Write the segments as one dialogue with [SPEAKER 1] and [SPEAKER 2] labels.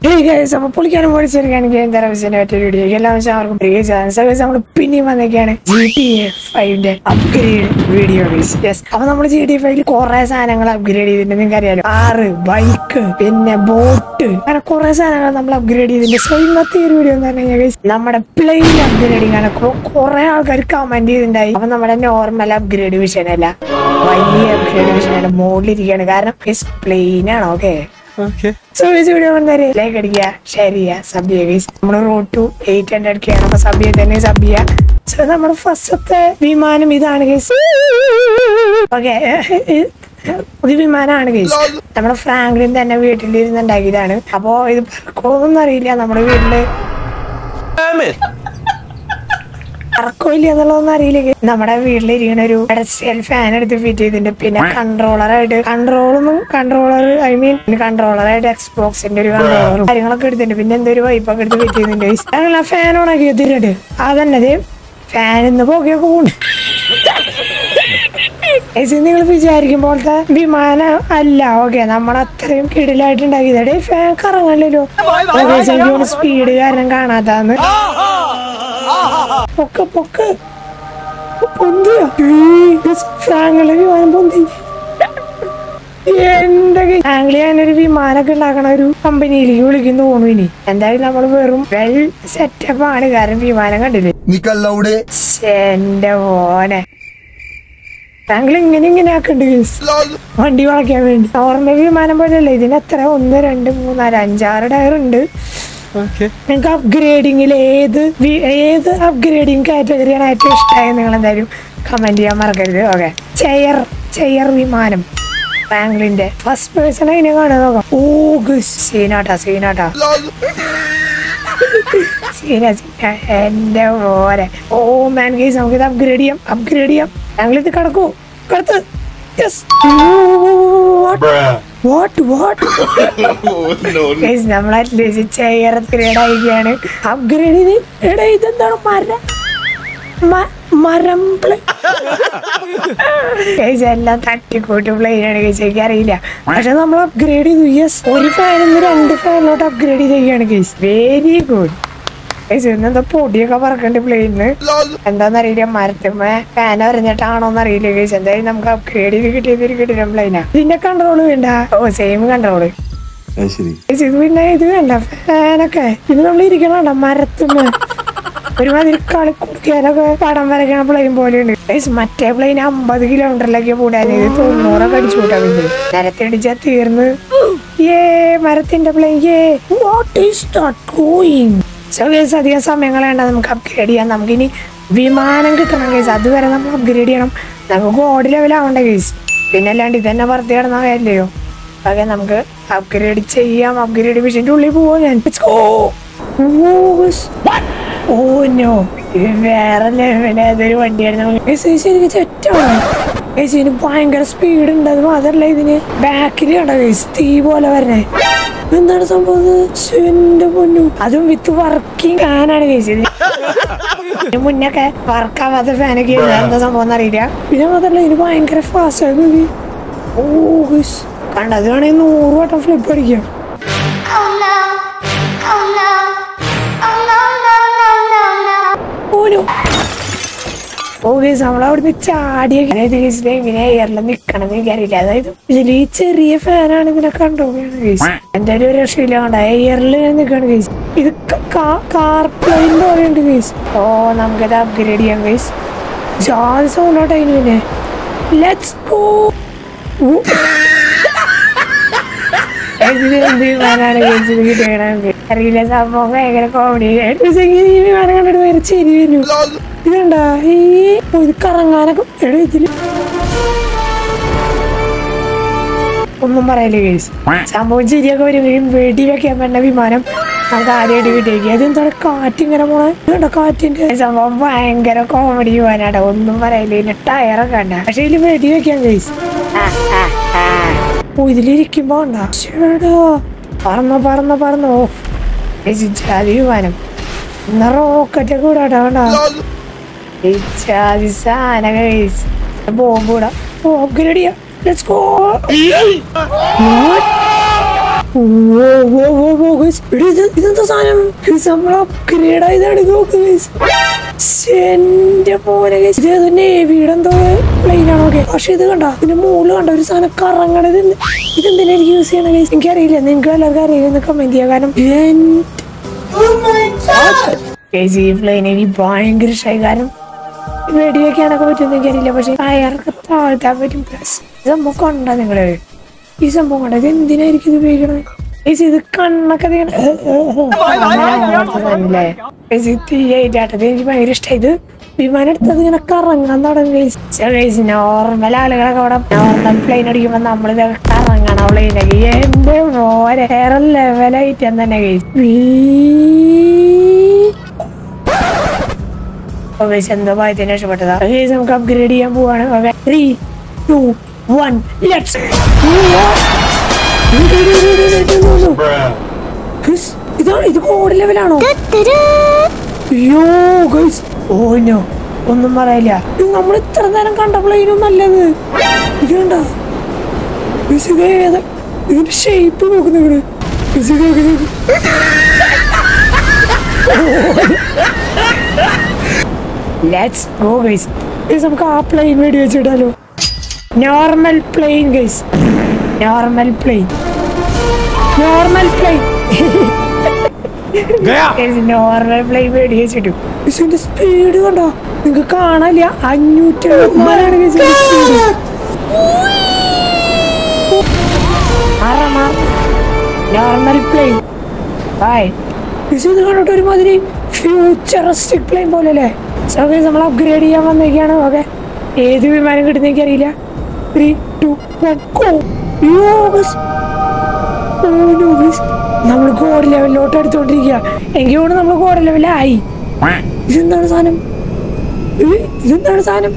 [SPEAKER 1] Hey guys, അപ്പൊ പൊളിക്കാനും പൊളിച്ചെടുക്കാനും game തെറപ്പിച്ചിന്റെ മറ്റൊരു video എല്ലാ ദിവസവും അവർക്ക് പ്രിയ ചാൻസ് നമ്മൾ പിന്നെയും വന്നേക്കാണ് ജി ടി എ ഫൈവിന്റെ അപ്ഗ്രേഡ് വീഡിയോ യെസ് അപ്പൊ നമ്മൾ ജി ടി ഫൈവിൽ കുറെ സാധനങ്ങൾ അപ്ഗ്രേഡ് ചെയ്തിട്ടുണ്ട് നിങ്ങൾക്ക് അറിയാലോ കാറ് ബൈക്ക് പിന്നെ ബോട്ട് അങ്ങനെ കുറെ സാധനങ്ങൾ നമ്മൾ അപ്ഗ്രേഡ് ചെയ്തിട്ടുണ്ട് സോ ഇന്നത്തെ ഈ ഒരു വീഡിയോ എന്ന് പറഞ്ഞു കഴിഞ്ഞാൽ guys, നമ്മുടെ പ്ലെയിൻ അപ്ഗ്രേഡിംഗ് ആണ് കൊ- കുറെ ആൾക്കാർ കമന്റ് ചെയ്തിട്ടുണ്ടായി അപ്പൊ നമ്മുടെ നോർമൽ അപ്ഗ്രേഡ് വിഷയം അല്ല വലിയ അപ്ഗ്രേഡ് വിഷയമാണ് മുകളിലിരിക്കുകയാണ് കാരണം പ്ലെയിൻ ആണ് ഓക്കെ
[SPEAKER 2] ഓക്കെ
[SPEAKER 1] സോ ഈ വീഡിയോ വന്നേരെ ലൈക്ക് അടിക്കുക ഷെയർ ചെയ്യുക സബ് ചെയ്യുക ഗൈസ് നമ്മൾ road to eight hundred K ആണ് അപ്പൊ സബ് ചെയ്ത് തന്നെ സബ് ചെയ്യുക സോ നമ്മുടെ ഫസ്റ്റത്തെ വിമാനം ഇതാണ് ഗൈസ് ഓക്കെ ഒരു വിമാനമാണ് ഗൈസ് നമ്മുടെ ഫ്രാങ്ക്ലിൻ തന്നെ വീട്ടിലിരുന്ന് ഉണ്ടാക്കിയതാണ് അപ്പോ ഇത് പറക്കോന്നൊന്നും അറിയില്ല നമ്മുടെ വീട്ടില് പറക്കോയില്ല എന്നുള്ളതൊന്നും അറിയില്ല guys. നമ്മുടെ വീട്ടിലിരിക്കുന്ന ഒരു പെഡസ്ട്രിയൽ ഫാൻ എടുത്ത് ഫിറ്റ് ചെയ്തിട്ടുണ്ട് പിന്നെ കൺട്രോളറായിട്ട് കൺട്രോളൊന്നും കൺട്രോളർ ഐ മീൻ കൺട്രോളറായിട്ട് എക്സ്ബോക്സിന്റെ ഒരു കൺട്രോളറും കാര്യങ്ങളൊക്കെ എടുത്തിട്ടുണ്ട് പിന്നെ എന്തോ ഒരു വൈപ്പൊക്കെ എടുത്ത് ഫിറ്റ് ചെയ്തിട്ടുണ്ട് guys. ഞങ്ങൾ ആ ഫാൻ ഓണാക്കി എത്തിയിട്ടുണ്ട് അതന്നെ അതേ ഫാൻ ഇന്ന് പോകെയൊക്കെ പോകുന്നു നിങ്ങൾ വിചാരിക്കും പോലത്തെ വിമാനം അല്ല ഓക്കെ നമ്മൾ അത്രയും കിടിലായിട്ട് ഉണ്ടാക്കിയതേ ഫാൻ കറങ്ങല്ലോ സ്പീഡ് കാരണം കാണാത്താന്ന് പൊക്ക പൊക്ക പൊന്തിയ ഫ്രാങ്കിള് വിമാനം പൊന്തി എന്റെ ഫ്രാങ്കിളി ഞാനൊരു വിമാനമൊക്കെ ഉണ്ടാക്കണ ഒരു കമ്പനിയിലേക്ക് വിളിക്കുന്നു തോന്നുന്നു ഇനി എന്തായാലും നമ്മൾ വെറും വെൽ സെറ്റപ്പ് ആണ് കാരണം വിമാനം കണ്ടില്ലേ
[SPEAKER 3] നിക്കല്ലവിടെ
[SPEAKER 1] ശ്ശെ, എന്റെ മോനെ താങ്കൾ ഇങ്ങനെ ഇങ്ങനെ ആക്കണ്ട് guys. വണ്ടി വളയ്ക്കാൻ വേണ്ടി നോർമൽ വിമാനം പോലെയല്ല ഇതിന് എത്ര ഒന്ന് രണ്ട് മൂന്ന് നാല് അഞ്ചാറ് ടയർ ഉണ്ട്
[SPEAKER 2] ഓക്കെ
[SPEAKER 1] നിങ്ങൾക്ക് അപ്ഗ്രേഡിങ്ങിൽ ഏത് വി- ഏത് അപ്ഗ്രേഡിങ് കാറ്റഗറിയാണ് ഏറ്റവും ഇഷ്ടമായത് നിങ്ങൾ എന്തായാലും കമന്റ് ചെയ്യാൻ മറക്കരുത് ഓക്കെ ചെയർ ചെയർ വിമാനം ബാംഗ്ലിന്റെ ഫസ്റ്റ് പേഴ്സൺ അതിനെ കാണാൻ നോക്കാം ഓ ഗുസ് സീനാട്ടാ സീനാട്ടാ സീന സീന എന്റെ പോരെ ഓ മാൻ ഗൈസ് നമുക്ക് ഇത് അപ്ഗ്രേഡ് ചെയ്യാം അപ്ഗ്രേഡ് ചെയ്യാം ഞങ്ങൾ ഇത് കിടക്കൂ കിടത്ത് യെസ് വാട്ട് വാട്ട് ഗൈസ് നമ്മൾ അറ്റ്ലീസ്റ്റ് ചെയർ അപ്ഗ്രേഡ് ആയിരിക്കുകയാണ് അപ്ഗ്രേഡ് ചെയ്ത് എടാ ഇതെന്താണ് മരം മ- മരം ഗൈസ് എല്ലാം തട്ടിക്കൂട്ട് പ്ലെയിനാണ് ഗൈസ് എനിക്ക് അറിയില്ല പക്ഷെ നമ്മൾ അപ്ഗ്രേഡ് ചെയ്തു യെസ് ഒരു ഫാനിൽ നിന്ന് രണ്ട് ഫാനിലോട്ട് അപ്ഗ്രേഡ് ചെയ്തിരിക്കുകയാണ് ഗൈസ് വെരി ഗുഡ് ഗൈസ് ഇന്നെന്താ പൊടിയൊക്കെ പറക്കണ്ട് പ്ലെയിനിന് എന്താന്നറിയില്ല മരത്തുമ്മ ഫാൻ അറിഞ്ഞിട്ടാണോന്ന് അറിയില്ല ഗൈസ് എന്തായാലും നമുക്ക് അപ്ഗ്രേഡ് ചെയ്ത് കിട്ടിയത് ഒരു കിട്ടിയ പ്ലെയിനാ ഇതിന്റെ കൺട്രോൾ വേണ്ട ഓ സെയിം കൺട്രോള്
[SPEAKER 3] ശരി
[SPEAKER 1] ഇത് പിന്നെ ഇത് വേണ്ട ഫാനൊക്കെ ഇത് നമ്മൾ ഇരിക്കണ മരത്തുമ്മ ഒരുമാതിരി കളി കുടിക്കാനൊക്കെ പടം വരയ്ക്കണ പ്ലെയിൻ പോലെയുണ്ട് ഗൈസ്, മറ്റേ പ്ലെയിൻ അമ്പത് കിലോമീറ്ററിലേക്ക് കൂടാൻ ഇത് തൊണ്ണൂറൊക്കെ അടിച്ചു കൂട്ടാ പിന്നെ നിരത്തടിച്ചാ തീർന്ന് ഏ മരത്തിന്റെ പ്ലെയിൻ ഏ what is that going so guys അധികം സമയങ്ങൾ വേണ്ട നമുക്ക് അപ്ഗ്രേഡ് ചെയ്യാം നമുക്കിനി വിമാനം കിട്ടണം ഗൈസ് അതുവരെ നമ്മൾ അപ്ഗ്രേഡ് ചെയ്യണം നമുക്ക് ഗോഡ് ലെവലാവണ്ട ഗൈസ് പിന്നെ അല്ലാണ്ട് ഇതന്നെ വെറുതെ കിടന്ന കാര്യമില്ലയോ ഓക്കെ നമുക്ക് അപ്ഗ്രേഡ് ചെയ്യാം അപ്ഗ്രേഡ് മെഷീൻ്റെ ഉള്ളിൽ പോവാം ഞാൻ Let's go. ഓ നോ ഇത് വേറെ ലെവൽ ഏതൊരു വണ്ടിയായിരുന്നു Guys, ഇത് ശരിക്കും തെറ്റാണ് Guys, ഇതിന് ഭയങ്കര സ്പീഡ് ഉണ്ട് അത് മാത്രല്ല ഇതിന് ബാക്കിൽ കണ്ട guys, തീ പോലെ വരണേ എന്താണ് സംഭവം ശ്ശെ, എന്റെ പൊന്നു അതും വിത്ത് വർക്കിംഗ് ഫാനാണ് കഴിച്ചത് ഇതിന് മുന്നൊക്കെ വർക്കാവാത്ത ഫാനൊക്കെ ആയിരുന്നു. എന്താ സംഭവം എന്നറിയില്ല പിന്നെ മാത്രല്ല ഇതിന് ഭയങ്കര ഫാസ്റ്റ് ആയി ഓ guys, കണ്ട അത് വേണമെങ്കിൽ നൂറ് വട്ടം ഫ്ലിപ്പ് അടിക്കാം
[SPEAKER 4] Oh no. Oh no. Oh no, no, no, no, no.
[SPEAKER 1] ഓനോ ഓ ഗൈസ് നമ്മളവിടുന്ന് ചാടിയ അതായത് ഗൈസിനെ ഇങ്ങനെ എയറിൽ നിക്കണം എനിക്കറിയില്ല അതായത് ഇതിൽ ഈ ചെറിയ ഫാനാണ് ഇതിനെ കൺട്രോൾ ചെയ്യണത് ഗൈസ് എന്തായാലും ഒരു രക്ഷയില്ല കണ്ട എയറിൽ നിൽക്കണം ഗൈസ് ഇത് കാർ പ്ലെയിൻ പോലെ ഉണ്ട് ഗൈസ് ഓ നമുക്കത് അപ്ഗ്രേഡ് ചെയ്യാം ഗൈസ് ജാതി സൗണ്ടോട്ടെ അതിന് പിന്നെ ലെറ്റ്സ് ഗോ ഇതിന് എന്ത് വിമാനാണ് ഗൈസ് ഇത് കിട്ടണത് അറിയില്ല സംഭവം ഭയങ്കര കോമഡി ഈ വിമാനം കണ്ടിട്ട് വേറെ ചിരി വരും ഇതുണ്ടാ ഈ ഓ, ഇത് കറങ്ങാനൊക്കെ എടാ ഇതില് ഒന്നും പറയല്ലേ കേസ് സംഭവം ചിരിയൊക്കെ വരും വെടി വെക്കാൻ പറ്റുന്ന വിമാനം നമുക്ക് ആദ്യമായിട്ട് കിട്ടിയേക്ക് അതെന്താണ് കാറ്റ് ഇങ്ങനെ പോണേ ഇതുണ്ടോ കാറ്റിന്റെ സംഭവം ഭയങ്കര കോമഡി വിമാനാട്ടോ ഒന്നും പറയില്ല ഇതിന്റെ ടയറൊക്കെ കണ്ട പക്ഷെ ഇതില് വെടി വെക്കാൻ കേസ് ഓ ഇതിലിരിക്കുമ്പോ ഉണ്ടാ ചേടാ പറന്നോ പറന്നോ പറന്നോ ഓ ജാതി വിമാനം എന്നാ റോക്കറ്റ് ഒക്കെ വിടാട്ടോ കണ്ടാ ജാതി സാധനം കഴിച്ച് ബോംബ് വിടാം ഓ അപ്ഗ്രേഡ് ചെയ്യാം ലെറ്റ്സ് ഗോ ഓ, ഓ, ഓ, ഓ, guys. എടാ, ഇത് ഇതെന്താ സാധനം ഇത് നമ്മൾ അപ്ഗ്രേഡ് ആയതാണ് നോക്ക് guys. ശ്ശെ, എന്റെ പോലെ guys. ഇത് ഏതോ നേവിയുടെ എന്തോ പ്ലെയിൻ ആണോ ഓക്കെ പക്ഷെ ഇത് കണ്ട ഇതിന്റെ മുകളിൽ കണ്ട ഒരു സാധനം കറങ്ങണത് എന്ത്- ഇതെന്തിനാ എനിക്ക് യൂസ് ചെയ്യണ guys? എനിക്കറിയില്ല നിങ്ങൾക്ക് എല്ലാവർക്കും അറിയില്ലെന്ന് കമന്റ് ചെയ്യാം കാരണം എന്റെ Guys, ഈ പ്ലെയിൻ എനിക്ക് ഭയങ്കര ഇഷ്ടമായി കാരണം വെടിവെക്കാനൊക്കെ പറ്റുമെന്ന് എനിക്കറിയില്ല പക്ഷെ അയർക്ക് താഴ്ത്താൻ പറ്റും പ്ലസ് സംഭവം കണ്ട നിങ്ങള് ഈ സംഭവം കണ്ട ഇത് എന്തിനായിരിക്കും ഇത് ഉപയോഗിക്കണത് Guys, ഇത് കണ്ണൊക്കെ ഇതിങ്ങനെ മനസ്സിലായേ തീയായിട്ടാട്ടത് എനിക്ക് ഭയങ്കര ഇഷ്ടമായി ഇത് വിമാനം എടുത്തത് ഇങ്ങനെ കറങ്ങാൻ തുടങ്ങി ഗൈസ് നോർമൽ ആളുകളൊക്കെ അവിടെ നോർമൽ പ്ലെയിൻ അടിക്കുമ്പോ നമ്മളിതൊക്കെ കറങ്ങണം പ്ലെയിനൊക്കെ എന്റെ മോരെ വേറെ ലെവലായിട്ട് തന്നെ ഗൈസ് ഗൈസ് എന്തോ ഭാഗ്യത്തിന് രക്ഷപ്പെട്ടതാ ഗൈസ് നമുക്ക് അപ്ഗ്രേഡ് ചെയ്യാൻ പോവാണ് okay three two one let's ഇതാണ് ഇത് കോഡ് ലെവലാണോ അയ്യോ ഗൈസ് ഓ നോ ഒന്നും പറയില്ല ഇത് നമ്മൾ ഇത്ര നേരം കണ്ടപ്പോഴേനും നല്ലത് ഇത് കണ്ട ഗൈസ് ഇത് ഏതാ ഇതിന്റെ ഷേപ്പ് നോക്കുന്നു ഇവിടെ ഗൈസ് ഇത് നോക്ക് നോക്ക്. ലെറ്റ്സ് ഗോ ഗൈസ് ഗൈസ് നമുക്ക് ആ പ്ലെയിൻ വേണ്ടി വെച്ചിട്ടാലോ normal plane guys normal plane normal plane normal plane വേണ്ടി വെച്ചിട്ടു ഇതിന്റെ സ്പീഡ് കണ്ടോ നിങ്ങക്ക് കാണാനില്ല അഞ്ഞൂറ്റി എഴുപത്തിനാലാണ് സ്പീഡ് നോർമൽ പ്ലെയിൻ ബൈ ഇത് കണ്ടിട്ട് ഒരുമാതിരി ഫ്യൂച്ചറിസ്റ്റിക് പ്ലെയിൻ പോലെ അല്ലേ സോ ഗൈസ് നമ്മൾ അപ്ഗ്രേഡ് ചെയ്യാൻ വന്നേക്കാണ് ഓക്കെ ഏത് വിമാനം കിട്ടുന്ന എനിക്കറിയില്ല ത്രീ ടു വൺ ഗോ നമ്മൾ കോഡ് ലെവലിലോട്ട് എടുത്തോണ്ടിരിക്കുക എനിക്ക് തോന്നുന്നു നമ്മൾ കോഡ് ലെവലായി ഇതെന്താണ് സാധനം ഇത് ഇതെന്താണ് സാധനം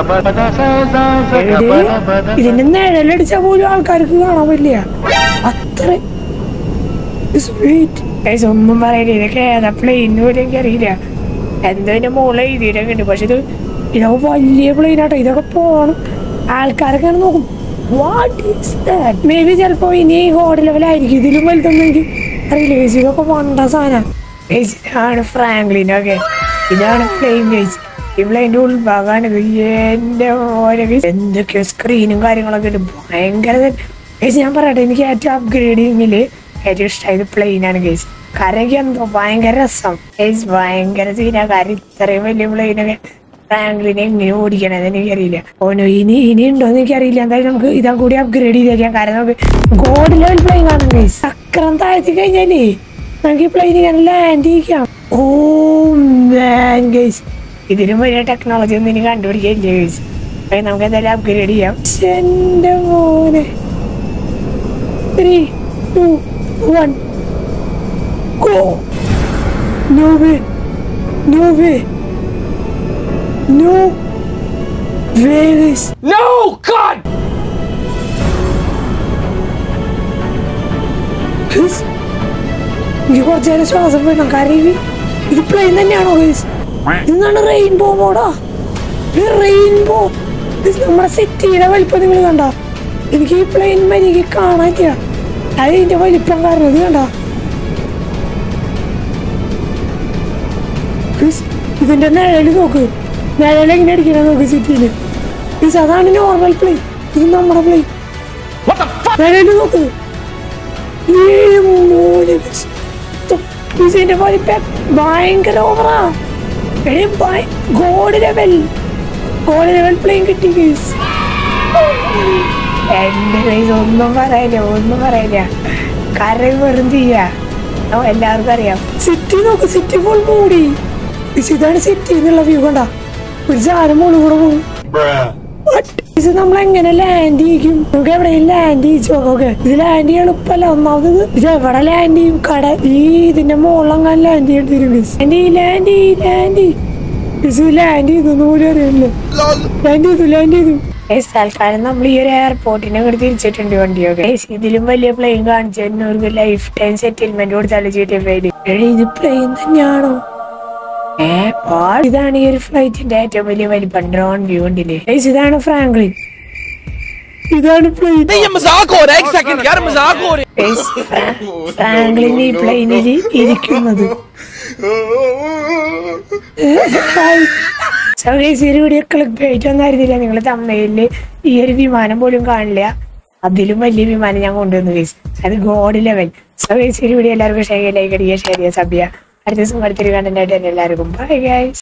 [SPEAKER 1] എടേ, ഇതിന്റെ നിഴലടിച്ചാൽ പോലും ആൾക്കാർക്ക് കാണാൻ പറ്റില്ല അത്ര സ്വീറ്റ് ഗൈസ് ഒന്നും പറയില്ല ഇതൊക്കെ ഏതാ പ്ലെയിൻ പോലും എനിക്കറിയില്ല എന്തോ ഇതിന്റെ മുകളിൽ എഴുതിയിട്ടൊക്കെ ഉണ്ട് പക്ഷെ ഇത് ഇതൊക്കെ വലിയ പ്ലെയിൻ ആട്ടോ ഇതൊക്കെ പോണം ആൾക്കാരൊക്കെ ഇങ്ങനെ നോക്കും what is that maybe ചിലപ്പോ ഇനി ഹോഡ് ലെവലായിരിക്കും ഇതിലും വലുതൊന്നും എനിക്ക് അറിയില്ല ഗൈസ് ഇതൊക്കെ വണ്ട സാധനം ഗൈസ് ഇതാണ് ഫ്രാങ്ക്ലിൻ ഓക്കെ ഇതാണ് പ്ലെയിൻ ഗൈസ് ഈ പ്ലെയിൻ്റെ ഉൾഭാഗമാണ് ഇത് എന്റെ ഓരോ ഗൈസ് എന്തൊക്കെയോ സ്ക്രീനും കാര്യങ്ങളൊക്കെ ഉണ്ട് ഭയങ്കര ഗൈസ് ഞാൻ പറയട്ടെ എനിക്ക് ഏറ്റവും അപ്ഗ്രേഡിങ്ങില് ഏറ്റവും ഇഷ്ടമായത് പ്ലെയിൻ ആണ് ഗൈസ് കരയ്ക്ക് എന്തോ ഭയങ്കര രസം ഗൈസ് ഭയങ്കര സീന കാര്യം ഇത്രയും വലിയ പ്ലെയിനൊക്കെ ഫ്രാങ്ക്ലിനെ എങ്ങനെ ഓടിക്കണത് എനിക്കറിയില്ല ഓനോ ഇനി ഇനി ഉണ്ടോ എന്ന് എനിക്കറിയില്ല എന്തായാലും നമുക്ക് ഇതാ കൂടി അപ്ഗ്രേഡ് ചെയ്തേക്കാം കാരണം നമുക്ക് ഗോഡ് ലെവൽ പ്ലെയിൻ കാണും ഗൈസ് ചക്രം താഴ്ത്തി കഴിഞ്ഞാലേ നമുക്ക് ഈ പ്ലെയിൻ ഇങ്ങനെ ലാൻഡ് ചെയ്യിക്കാം ഓ മാൻ ഗൈസ് ഇതിനും വലിയ ടെക്നോളജി ഒന്നും ഇനി കണ്ടുപിടിക്കില്ല ഗൈസ് അപ്പൊ നമുക്ക് എന്തായാലും അപ്ഗ്രേഡ് ചെയ്യാം എന്റെ മോനെ three two one go no way no way no way guys
[SPEAKER 2] No! God!
[SPEAKER 1] Guys എനിക്ക് കുറച്ച് നേരം ശ്വാസം വേണം കാരണം ഇത് ഇത് പ്ലെയിൻ തന്നെയാണോ ഗൈസ് ഇതാണ് റെയിൻബോ മോഡാ ഇത് റെയിൻബോ ഇത് നമ്മുടെ സിറ്റിയുടെ വലിപ്പം നിങ്ങൾ കണ്ട എനിക്ക് ഈ പ്ലെയിൻ മരിക്ക് കാണാനില്ല അത് ഇതിന്റെ വലിപ്പം കാരണം ഇത് കണ്ട ഇതിന്റെ നിഴല് നോക്ക് നിഴൽ എങ്ങനെ അടിക്കണ നോക്ക് സിറ്റിയില് ഗൈസ് അതാണ് നോർമൽ പ്ലെയിൻ ഇത് നമ്മുടെ പ്ലെയിൻ
[SPEAKER 2] What the fuck?
[SPEAKER 1] നിഴല് നോക്ക് ഏഴ് മൂന്ന് ഇതിന്റെ വലിപ്പം ഭയങ്കര ഓവറാ god level god level plane കിട്ടി ഗൈസ് എന്റെ ഗൈസ് ഒന്നും പറയില്ല ഒന്നും പറയില്ല കരയും വെറും തീയ ഓ എല്ലാവർക്കും അറിയാം സിറ്റി നോക്ക് സിറ്റി ഫുൾ മൂടി ഗയ്സ്, ഇതാണ് സിറ്റി എന്നുള്ള വ്യൂ കണ്ട ഒരു സാധനം മുകളിൽ കൂടെ പോകും What? ഇത് നമ്മൾ എങ്ങനെ ലാൻഡ് ചെയ്യും നമുക്ക് എവിടെയും ലാൻഡ് ചെയ്യിച്ചു നോക്കെ ഇത് ലാൻഡ് ചെയ്യാൻ എളുപ്പമല്ല ഒന്നാമത് ഇത് ഇത് എവിടെ ലാൻഡ് ചെയ്യും കട ഈ ഇതിന്റെ മുകളിലെങ്ങാൻ ലാൻഡ് ചെയ്യേണ്ടി വരും ലാൻഡ് ചെയ്യും ലാൻഡ് ചെയ്യും ലാൻഡ് ചെയ്യും ഇത് ലാൻഡ് ചെയ്തു പോലും അറിയില്ല ലാൻഡ് ചെയ്തു ലാൻഡ് ചെയ്തു തൽക്കാലം നമ്മൾ ഈ ഒരു എയർപോർട്ടിനെ കൂടി തിരിച്ചിട്ടുണ്ട് വണ്ടിയൊക്കെ ഏയ് ഇതിലും വലിയ പ്ലെയിൻ കാണിച്ചു തരുന്നവർക്ക് ലൈഫ് ടൈം സെറ്റിൽമെന്റ് കൊടുത്താലും ചെയ്തിട്ട് പേര് എടീ, ഇത് പ്ലെയിൻ തന്നെയാണോ ഏ വാ- ഇതാണ് ഈ ഒരു ഫ്ലൈറ്റിന്റെ ഏറ്റവും വലിയ വലിപ്പം ഡ്രോൺ വ്യൂ ഉണ്ടില്ലേ ഗൈസ് ഇതാണ് ഫ്രാങ്ക്ലിൻ ഇതാണ് പ്ലെയിൻ
[SPEAKER 2] ये मजाक हो रहा है एक सेकंड यार मजाक हो रहा है
[SPEAKER 1] ഫ്രാങ്ക്ലിൻ ഈ പ്ലെയിനിൽ ഇരിക്കുന്നത് വീഡിയോ ക്ലിക്ക് ബൈറ്റ് ഒന്നും ആയിരുന്നില്ല നിങ്ങൾ തമ്മയില് ഈ ഒരു വിമാനം പോലും കാണില്ല അതിലും വലിയ വിമാനം ഞാൻ കൊണ്ടുവന്നു ഗൈസ് അത് ഗോഡ് ലെവൽ സോ ഗൈസ് ഈ വീഡിയോ എല്ലാവർക്കും ഷെയർ ലൈക്ക് അടിക്കുക ഷെയർ ചെയ്യുക സബ് ചെയ്യുക അടുത്ത ദിവസം അടുത്തൊരു കണ്ടന്റ് ആയിട്ട് തന്നെ എല്ലാവർക്കും ബൈ ഗൈസ്